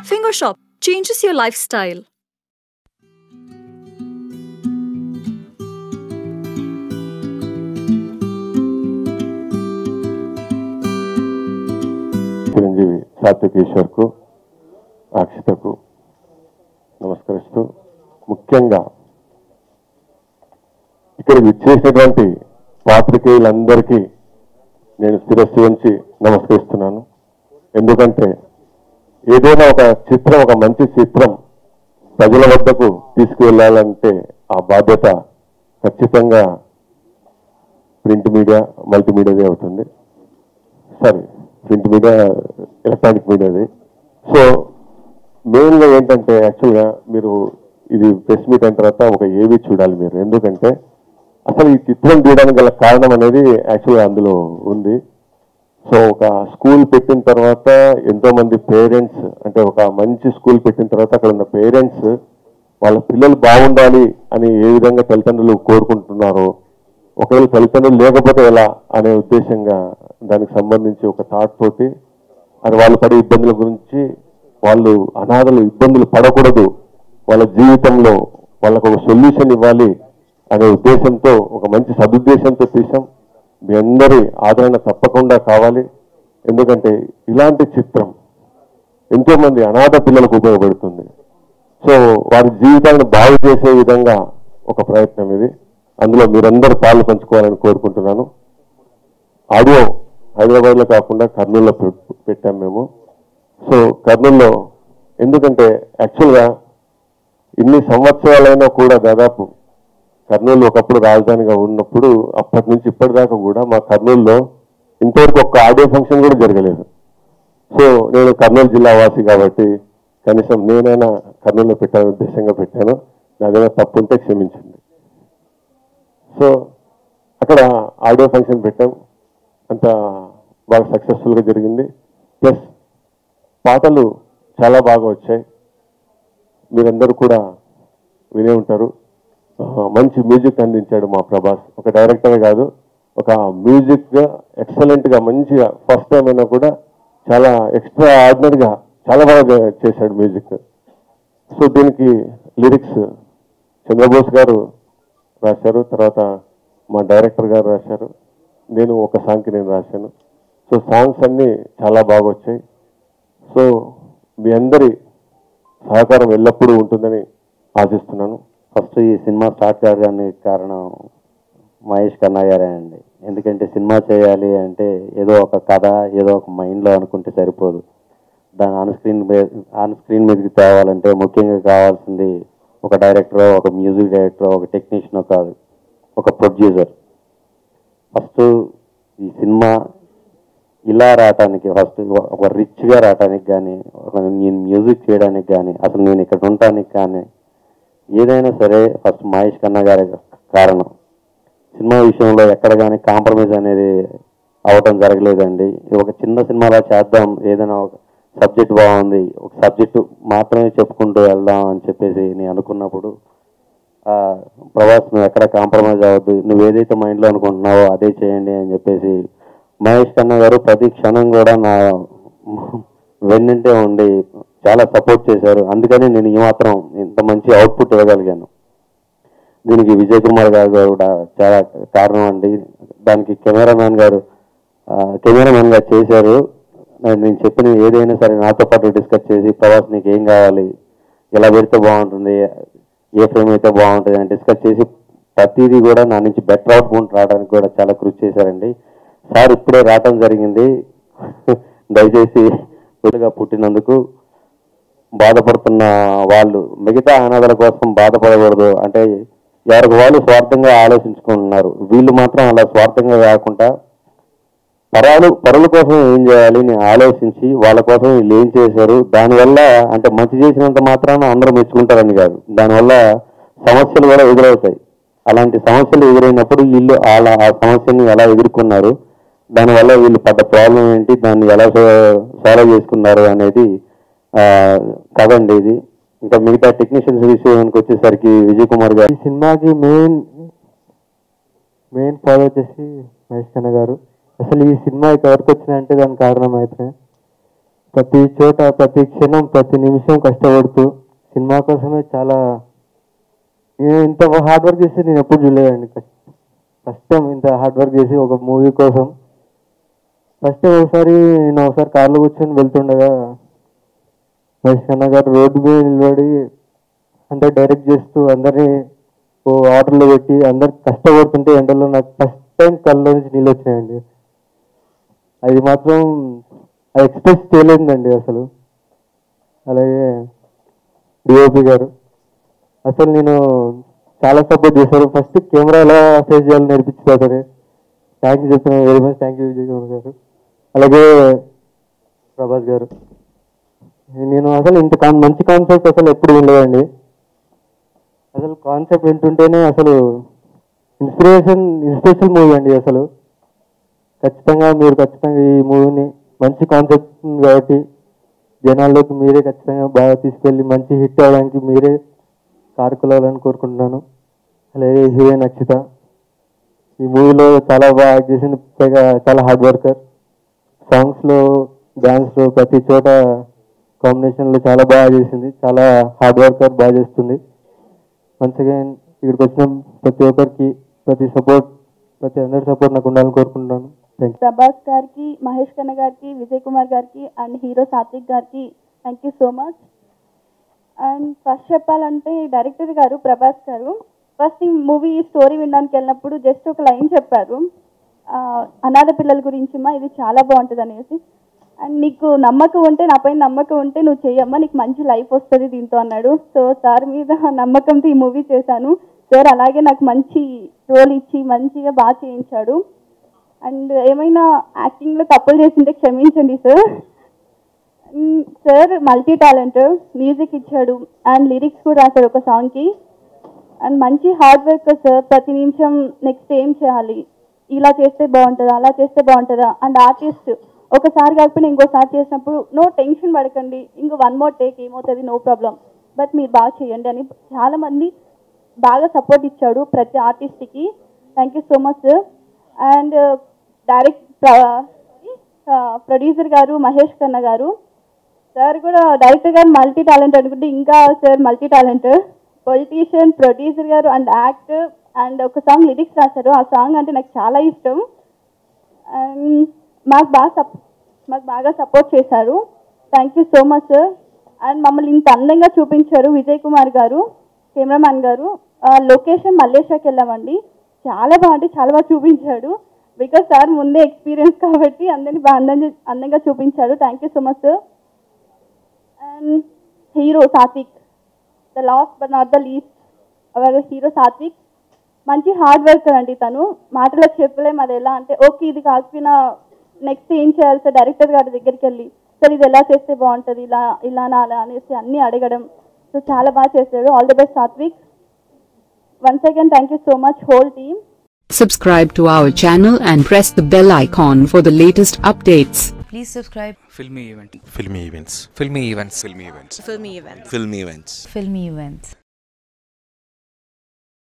Finger Shop changes your lifestyle. Chiranjeevi Satvik ఈశ్వర్కు అక్షితకు నమస్కరిస్తూ ముఖ్యంగా ఇక్కడికి ఇచ్చేసినటువంటి పాత్రికేయులందరికీ నేను శిరస్సు ఉంచి నమస్కరిస్తున్నాను ఎందుకంటే ఏదైనా ఒక చిత్రం ఒక మంచి చిత్రం ప్రజల వద్దకు తీసుకువెళ్ళాలంటే ఆ బాధ్యత ఖచ్చితంగా ప్రింట్ మీడియా మల్టీమీడియాదే అవుతుంది సారీ ప్రింట్ మీడియా ఎలక్ట్రానిక్ మీడియాది సో మెయిన్గా ఏంటంటే యాక్చువల్గా మీరు ఇది ప్రెస్ మీట్ అయిన తర్వాత ఒక ఏవి చూడాలి మీరు ఎందుకంటే అసలు ఈ చిత్రం తీయడానికి గల కారణం అనేది యాక్చువల్గా అందులో ఉంది సో ఒక స్కూల్ పెట్టిన తర్వాత ఎంతో మంది పేరెంట్స్ అంటే ఒక మంచి స్కూల్ పెట్టిన తర్వాత అక్కడ ఉన్న పేరెంట్స్ వాళ్ళ పిల్లలు బాగుండాలి అని ఏ విధంగా తల్లిదండ్రులు కోరుకుంటున్నారో ఒకవేళ తల్లిదండ్రులు లేకపోతే ఎలా అనే ఉద్దేశంగా దానికి సంబంధించి ఒక థాట్ తోటి అది వాళ్ళు పడే ఇబ్బందుల గురించి వాళ్ళు అనాథలు ఇబ్బందులు పడకూడదు వాళ్ళ జీవితంలో వాళ్ళకు ఒక సొల్యూషన్ ఇవ్వాలి అనే ఉద్దేశంతో ఒక మంచి సదుద్దేశంతో తీసాం మీ అందరి ఆదరణ తప్పకుండా కావాలి ఎందుకంటే ఇలాంటి చిత్రం ఎంతో మంది అనాథ పిల్లలకు ఉపయోగపడుతుంది సో వారి జీవితాలను బాగు చేసే విధంగా ఒక ప్రయత్నం ఇది అందులో మీరందరూ పాలు పంచుకోవాలని కోరుకుంటున్నాను ఆడియో హైదరాబాద్లో కాకుండా కర్నూలులో పెట్- పెట్టాం మేము సో కర్నూలులో ఎందుకంటే యాక్చువల్గా ఇన్ని సంవత్సరాలైనా కూడా దాదాపు కర్నూలు ఒకప్పుడు రాజధానిగా ఉన్నప్పుడు అప్పటి నుంచి ఇప్పటిదాకా కూడా మా కర్నూలులో ఇంతవరకు ఒక్క ఆడియో ఫంక్షన్ కూడా జరగలేదు సో నేను కర్నూలు జిల్లా వాసి కాబట్టి కనీసం నేనైనా కర్నూలులో పెట్టాలని ఉద్దేశంగా పెట్టాను నాదైనా తప్పు ఉంటే క్షమించండి సో అక్కడ ఆడియో ఫంక్షన్ పెట్టాం అంత బాగా సక్సెస్ఫుల్గా జరిగింది ప్లస్ పాటలు చాలా బాగా వచ్చాయి మీరందరూ కూడా వినే ఉంటారు ఆ, మంచి మ్యూజిక్ అందించాడు మా ప్రభాస్ ఒక డైరెక్టరే కాదు ఒక మ్యూజిక్గా ఎక్సలెంట్గా మంచిగా ఫస్ట్ టైం అయినా కూడా చాలా ఎక్స్ట్రా ఆర్డినరీగా చాలా బాగా చేశాడు మ్యూజిక్ సో దీనికి లిరిక్స్ చంద్రబోస్ గారు రాశారు తర్వాత మా డైరెక్టర్ గారు రాశారు నేను ఒక సాంగ్కి నేను రాశాను సో సాంగ్స్ అన్నీ చాలా బాగా వచ్చాయి సో మీ అందరి సహకారం ఎల్లప్పుడూ ఉంటుందని ఆశిస్తున్నాను ఫస్ట్ ఈ సినిమా స్టార్ట్ కావడానికి కారణం మహేష్ కన్నా గారే అండి ఎందుకంటే సినిమా చేయాలి అంటే ఏదో ఒక కథ ఏదో ఒక మైండ్లో అనుకుంటే సరిపోదు దాని ఆన్ స్క్రీన్ ఆన్ స్క్రీన్ మీదకి తేవాలంటే ముఖ్యంగా కావాల్సింది ఒక డైరెక్టర్ ఒక మ్యూజిక్ డైరెక్టర్ ఒక టెక్నీషియన్ కాదు ఒక ప్రొడ్యూసర్ ఫస్ట్ ఈ సినిమా ఇలా రావటానికి ఫస్ట్ ఒక రిచ్గా రావటానికి కానీ ఒక నేను మ్యూజిక్ చేయడానికి కానీ అసలు నేను ఇక్కడ ఉండటానికి కానీ ఏదైనా సరే ఫస్ట్ మహేష్ కన్నా గారి కారణం సినిమా విషయంలో ఎక్కడ కానీ కాంప్రమైజ్ అనేది అవటం జరగలేదండి ఇది ఒక చిన్న సినిమాలా చేద్దాం ఏదైనా ఒక సబ్జెక్ట్ బాగుంది ఒక సబ్జెక్టు మాత్రమే చెప్పుకుంటూ వెళ్దాం అని చెప్పేసి నేను అనుకున్నప్పుడు ఆ, ప్రభాస్ నువ్వు ఎక్కడ కాంప్రమైజ్ అవ్వద్దు నువ్వు ఏదైతే మైండ్లో అనుకుంటున్నావో అదే చేయండి అని చెప్పేసి మహేష్ కన్నా గారు ప్రతి క్షణం కూడా నా వెన్నంటే ఉండి చాలా సపోర్ట్ చేశారు అందుకని నేను ఈ మాత్రం ఇంత మంచి అవుట్పుట్ ఇవ్వగలిగాను దీనికి విజయ్ కుమార్ గారు కూడా చాలా కారణం అండి దానికి కెమెరామ్యాన్ గారు ఆ, కెమెరామ్యాన్ గారు చేశారు నేను నేను చెప్పిన ఏదైనా సరే నాతో పాటు డిస్కస్ చేసి ప్రభాస్ నీకు ఏం కావాలి ఎలా పెడితే బాగుంటుంది ఏ ఫ్రేమ్ అయితే బాగుంటుంది అని డిస్కస్ చేసి ప్రతిదీ కూడా నా నుంచి బెటర్ అవుట్పుట్ రావడానికి కూడా చాలా కృషి చేశారండి సార్ ఇప్పుడే రావటం జరిగింది దయచేసి తొలిగా పుట్టినందుకు బాధపడుతున్న వాళ్ళు మిగతా అనాథల కోసం బాధపడకూడదు అంటే ఎవరికి వాళ్ళు స్వార్థంగా ఆలోచించుకుంటున్నారు వీళ్ళు మాత్రం అలా స్వార్థంగా కాకుండా పరాలు పరుల కోసం ఏం చేయాలి అని ఆలోచించి వాళ్ళ కోసం వీళ్ళు ఏం చేశారు దానివల్ల అంటే మంచి చేసినంత మాత్రాన అందరూ మెచ్చుకుంటారని కాదు దానివల్ల సమస్యలు కూడా ఎదురవుతాయి అలాంటి సమస్యలు ఎదురైనప్పుడు వీళ్ళు అలా ఆ సమస్యని ఎలా ఎదుర్కొన్నారు దానివల్ల వీళ్ళు పడ్డ ప్రాబ్లం ఏంటి దాన్ని ఎలా సాల్వ్ చేసుకున్నారు అనేది ఆ, కథ అండి ఇది ఇంకా మిగతా టెక్నీషియన్స్ విషయానికి వచ్చేసరికి విజయ్ కుమార్ గారు ఈ సినిమాకి మెయిన్ మెయిన్ ఫాలో వచ్చేసి మహేష్ ఖన్నా గారు అసలు ఈ సినిమా ఇక్కడ వరకు వచ్చినాయంటే దానికి కారణం అయితే ప్రతి చోట ప్రతి క్షణం ప్రతి నిమిషం కష్టపడుతూ సినిమా కోసమే చాలా నేను ఇంత హార్డ్ వర్క్ చేసి నేను ఎప్పుడు చూడలేదండి ఫస్ట్ టైం ఇంత హార్డ్ వర్క్ చేసి ఒక మూవీ కోసం ఫస్ట్ టైం ఒకసారి నేను ఒకసారి కార్లో కూర్చొని వెళ్తుండగా మహేష్ ఖన్నా గారు రోడ్డు మీద నిలబడి అంటే డైరెక్ట్ చేస్తూ అందరినీ ఓ ఆర్డర్లో పెట్టి అందరు కష్టపడుతుంటే ఎండలో నాకు ఫస్ట్ టైం కళ్ళలో నుంచి నీళ్ళు వచ్చినాయండి అది మాత్రం అది ఎక్స్ప్రెస్ చేయలేదండి అసలు అలాగే డిఓపి గారు అసలు నేను చాలా సపోర్ట్ చేశారు ఫస్ట్ కెమెరా ఎలా ఫేస్ చేయాలో నేర్పించారు సరే థ్యాంక్ యూ చెప్తున్నాను very much thank you Vijay Kumar గారు అలాగే ప్రభాస్ గారు నేను అసలు ఇంత కాన్- మంచి కాన్సెప్ట్ అసలు ఎప్పుడు ఉండదండి అసలు కాన్సెప్ట్ వింటుంటేనే అసలు ఇన్స్పిరేషన్ ఇన్స్పిరేషన్ మూవీ అండి అసలు ఖచ్చితంగా మీరు ఖచ్చితంగా ఈ మూవీని మంచి కాన్సెప్ట్ కాబట్టి జనాల్లోకి మీరే ఖచ్చితంగా బాగా తీసుకెళ్ళి మంచి హిట్ అవ్వడానికి మీరే కారుకులాలని కోరుకుంటున్నాను అలాగే హీరోయిన్ అక్షిత ఈ మూవీలో చాలా బాగా యాక్ట్ చేసింది పైగా చాలా హార్డ్ వర్కర్ సాంగ్స్లో డ్యాన్స్లో ప్రతి చోట కాంబినేషన్లో చాలా బాగా చేసింది చాలా హార్డ్ వర్కర్ బాగా చేస్తుంది వన్స్ అగైన్ ఇక్కడికి వచ్చిన ప్రతి ఒక్కరికి ప్రతి సపోర్ట్ ప్రతి అందరి సపోర్ట్ నాకు ఉండాలని కోరుకుంటున్నాను థ్యాంక్ ప్రభాస్ గారికి మహేష్ కన్న గారికి విజయ్ కుమార్ గారికి అండ్ హీరో సాత్విక్ గారికి thank you so much and first చెప్పాలంటే డైరెక్టర్ గారు ప్రభాస్ గారు ఫస్ట్ ఈ మూవీ స్టోరీ వినడానికి వెళ్ళినప్పుడు జస్ట్ ఒక లైన్ చెప్పారు ఆ, అనాథ పిల్లల గురించి మా ఇది చాలా బాగుంటుంది అనేసి అండ్ నీకు నమ్మకం ఉంటే నాపై నమ్మకం ఉంటే నువ్వు చెయ్యమ్మా నీకు మంచి లైఫ్ వస్తుంది దీంతో అన్నాడు సో సార్ మీద నమ్మకంతో ఈ మూవీ చేశాను సార్ అలాగే నాకు మంచి రోల్ ఇచ్చి మంచిగా బాగా చేయించాడు అండ్ ఏమైనా యాక్టింగ్లో తప్పులు చేసింటే క్షమించండి సార్ మ్, సార్ మల్టీ టాలెంట్ మ్యూజిక్ ఇచ్చాడు అండ్ లిరిక్స్ కూడా రాశాడు ఒక సాంగ్కి అండ్ మంచి హార్డ్ వర్క్ సార్ ప్రతి నిమిషం నెక్స్ట్ ఏం చేయాలి ఇలా చేస్తే బాగుంటుందా అలా చేస్తే బాగుంటుందా అండ్ ఆర్టిస్ట్ ఒకసారి కాకపోయినా ఇంకోసారి చేసినప్పుడు నో టెన్షన్ పడకండి ఇంకో వన్ మోర్ టేక్ ఏమవుతుంది నో ప్రాబ్లం బట్ మీరు బాగా చేయండి అని చాలామంది బాగా సపోర్ట్ ఇచ్చాడు ప్రతి ఆర్టిస్ట్కి thank you so much sir and direct producer గారు మహేష్ కన్న గారు సార్ కూడా డైరెక్టర్ గారు మల్టీ టాలెంట్ అనుకుంటే ఇంకా sir multi talent politician producer గారు అండ్ యాక్టర్ అండ్ ఒక సాంగ్ లిరిక్స్ రాశారు ఆ సాంగ్ అంటే నాకు చాలా ఇష్టం అండ్ మాకు బాగా సప్ మాకు బాగా సపోర్ట్ చేశారు thank you so much sir and మమ్మల్ని ఇంత అందంగా చూపించారు విజయ్ కుమార్ గారు కెమెరామ్యాన్ గారు లొకేషన్ మల్లేషాకి వెళ్ళామండి చాలా బాగుంటే చాలా బాగా చూపించాడు బికాస్ సార్ ముందే ఎక్స్పీరియన్స్ కాబట్టి అందరినీ బాగా అందంగా అందంగా చూపించాడు thank you so much sir and hero Satvik the last but not the least our hero Satvik మంచి హార్డ్ వర్కర్ అండి తను మాటలో చెప్పలేం అది ఎలా అంటే ఓకే ఇది కాకపోయినా నెక్స్ట్ ఏం చేయాలి సార్ డైరెక్టర్ గారి దగ్గరికి వెళ్ళి సార్ ఇది ఎలా చేస్తే బాగుంటుంది ఇలా ఇలానా అలా అనేసి అన్నీ అడగడం సో చాలా బాగా చేశాడు all the best Satvik once again thank you so much whole team Subscribe to our channel and press the bell icon for the latest updates. Please subscribe filmy event filmy events filmy events filmy events Filmy Events. filmy events Filmy Events.